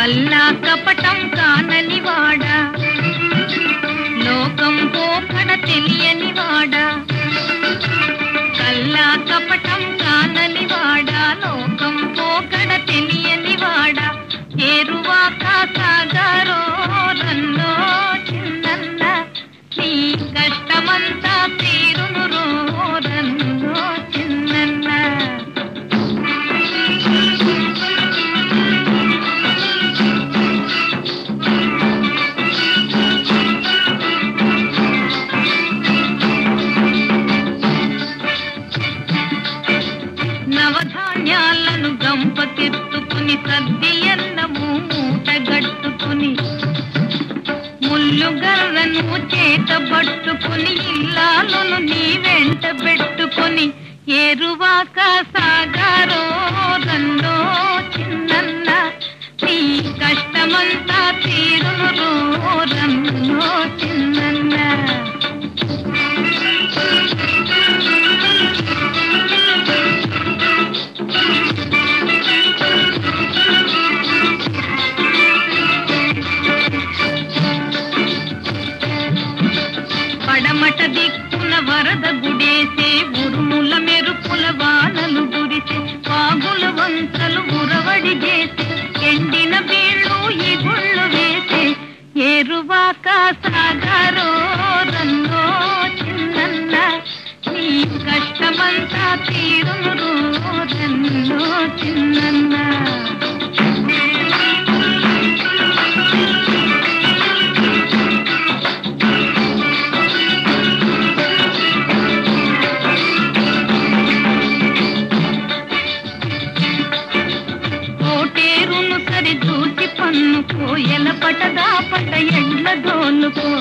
కల్లా కపటం కానని వాడా లోకం పోకడ తెలియని వాడా కల్లా కపటం కానని వాడా లోకం పోకడ తెలియని వాడా ఏరువాక సాగరో రన్నో చిన్నన్న నీ కష్టమంతా తీరును రో రన్నో చిన్నన్న నవధాన్యాలను గంపకెత్తుకుని సద్ది అన్నము మూటగట్టుకుని ముళ్ళు గర్రను చేత పట్టుకుని ఇల్లాలను నీ వెంట పెట్టుకుని ఏరువాక సాగారో రన్నో చిన్నన్న నీ కష్టమంతా తీరును రో రన్నో చిన్నన్న పడమట దిక్కున వరద గుడేసే ఉరుముల మెరుపుల వానలు గురిసే వాగుల వంతలు ఉరవడి చేసే ఎండిన బీళ్ళు ఈ గుళ్ళు వేసే ఏరువాక సాగరో రన్నో చిన్నన్న నీ కష్టమంతా తీరును రో రన్నో చిన్నన్న కోటేరును సరి చూసి పన్నుకో ఎల పటదా పట ఎండ్ల దోలుకో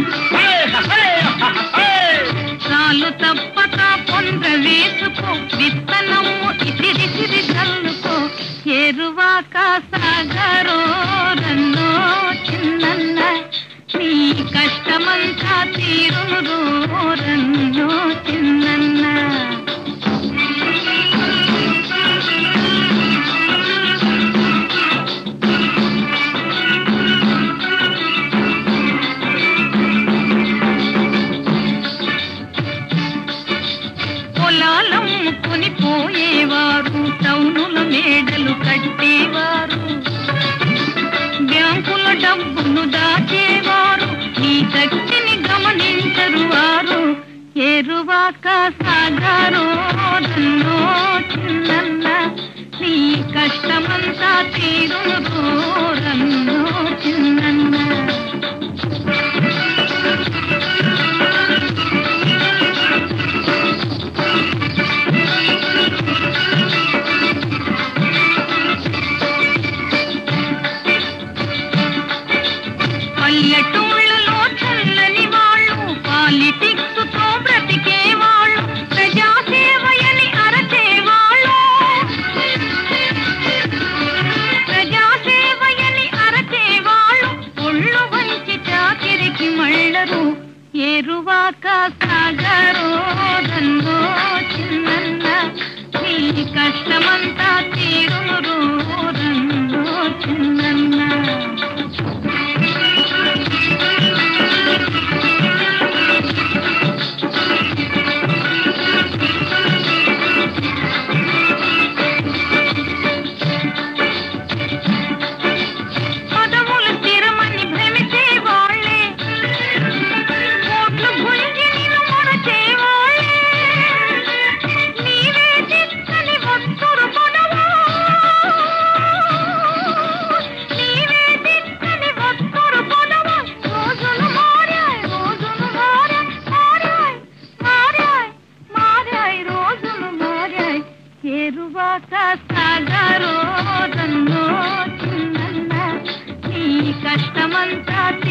చాలు తప్పక పొంద వేసుకో విత్తనము ఇసిరిసిరి చల్లుకో ఎరువాక సాగరో రన్నో చిన్నన్న నీ కష్టమంతా తీరును రో రన్నో చిన్నన్న పొలాలమ్ముకుని పోయేవారు టౌనుల మేడలు కట్టేవారు బ్యాంకుల డబ్బును దాచేవారు ఈ శక్తిని గమనించరు వారు ఎరువాక సాగారో రన్నో చిన్నన్న నీ కష్టమంతా తీరును రన్నో చిన్నన్న పల్లెటూళ్ళలో చల్లని వాళ్ళు పాలిటిక్స్ తో బ్రతికే వాళ్ళు ప్రజాసేవయని అరచేవాళ్ళు ప్రజాసేవయని అరచేవాళ్ళు ఒళ్ళు వంచి చాకిరికి మళ్ళరు ఏరువాక సాగరో రన్నో చిన్నన్న నీ కష్టమంతా తీరును రో రన్నో చిన్నన్న పదవులు స్థిరమని భ్రమించే వాళ్ళే కోట్లు గుంజి నిన్ను మరచే వాళ్ళే నీవే చిక్కని వస్తురు పొడవు నీవే చిక్కని వస్తురు పొడవు రోజులు మారాయి రోజులు మారాయి మారాయి మారాయి మారాయి రోజులు మారాయి ఎరువాక సాగరో రన్నో చిన్నన్న నీ కష్టమంతా